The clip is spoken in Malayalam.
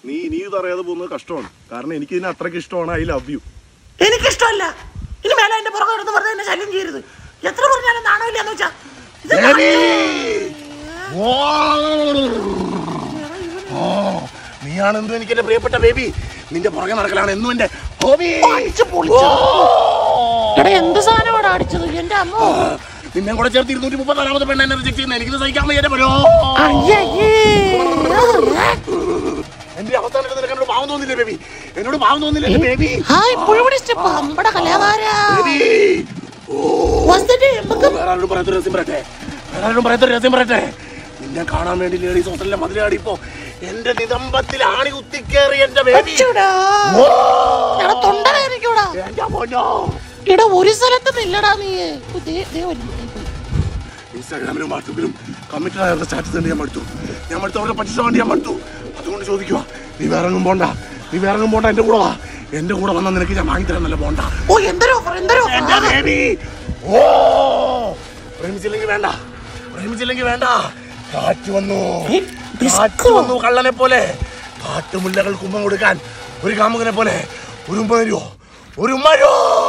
നീ ഇനി ഇത് അറിയാതെ പോകുന്നത് കഷ്ടമാണ് കാരണം എനിക്ക് ഇതിനെ അത്രയ്ക്ക് ഇഷ്ടമാണ് ഐ ലവ് യു എനിക്കിഷ്ടമല്ല ഇനി മേലെ എന്റെ പുറകെ എടുത്ത് വെറുതെ എന്നെ ശല്യം ചെയ്യരുത് എത്ര പറഞ്ഞാലും നാണമില്ലാന്ന് വെച്ചാ ഇത് നീയാണ് എന്തും എനിക്ക് എന്റെ പ്രിയപ്പെട്ട ബേബി നിന്റെ പുറകെ നടക്കലാണ് എന്നും എന്റെ ഹോബി അടിച്ച് പൊളിച്ചു. എടാ എന്ത് സാധനമാണ് അടിച്ചത് എന്റെ അമ്മ നിന്നെ കൂടെ ചേർത്ത് ഇരുന്നൂറ്റി മുപ്പത്താലാമത്തെ പെണ്ണ എന്നെ റിജക്ട് ചെയ്യുന്ന എനിക്കിത് സഹിക്കാൻ വയ്യ എന്റെ പരോ എന്റെ അവസാനം നിനക്ക് എന്നോട് പാവം തോന്നില്ലേ ബേബി എന്നോട് പാവം തോന്നില്ലേ എന്റെ ബേബി ഹായ് പുഴുപടി സ്റ്റെപ്പ് നമ്മുടെ കലാകാരാ ബേബി വസ്തുതി നമുക്ക് വേറെ ആരോടും പറയാത്തൊരു രഹസ്യം പറയട്ടെ വേറെ ആരോടും പറയാത്തൊരു രഹസ്യം പറയട്ടെ നിന്നെ കാണാൻ വേണ്ടി ലേഡീസ് ഹോസ്റ്റലിലെ മതിലാടി ഇപ്പോ എന്റെ നിതമ്പത്തിൽ ആണി കുത്തിക്കേറി എന്റെ ബേബി അച്ചൂടാ. എടാ തൊണ്ട വേദനിക്കൂടാ എന്റെ പൊന്നോ എടാ ഒരു സ്ഥലത്ത് നില്ലടാ നീ ദേ, ദേ വരുന്നു. ഇൻസ്റ്റാഗ്രാമിലും വാട്സപ്പിലും കമ്മിറ്റഡ് ആയവരുടെ സ്റ്റാറ്റസ് കണ്ട് ഞാൻ മടുത്തു ഞാൻ മടുത്തു അവരുടെ പറ്റിച്ച വേണ്ടി ഞാൻ മടുത്തു അതുകൊണ്ട് ചോദിക്കുക നീ വേറെ എങ്ങും പോണ്ട നീ വേറെ എങ്ങും പോണ്ട എന്റെ കൂടെ വാ എന്റെ കൂടെ വന്നാൽ നിനക്ക് ഞാൻ വാങ്ങിത്തരാൻ നല്ല പോണ്ട ഓ എന്തൊരു ഓഫർ എന്തൊരു എന്റെ ഓഫർ ബേബി ഓ പ്രേമിച്ചില്ലെങ്കിൽ വേണ്ട പ്രേമിച്ചില്ലെങ്കിൽ വേണ്ട കാറ്റ് വന്നു കാറ്റ് വന്നു കള്ളനെ പോലെ കാട്ടുമുല്ലകൾ കുമ്മം കൊടുക്കാൻ ഒരു കാമുകനെ പോലെ ഒരു ഉമ്മ തരുമോ ഒരു ഉമ്മ തരുമോ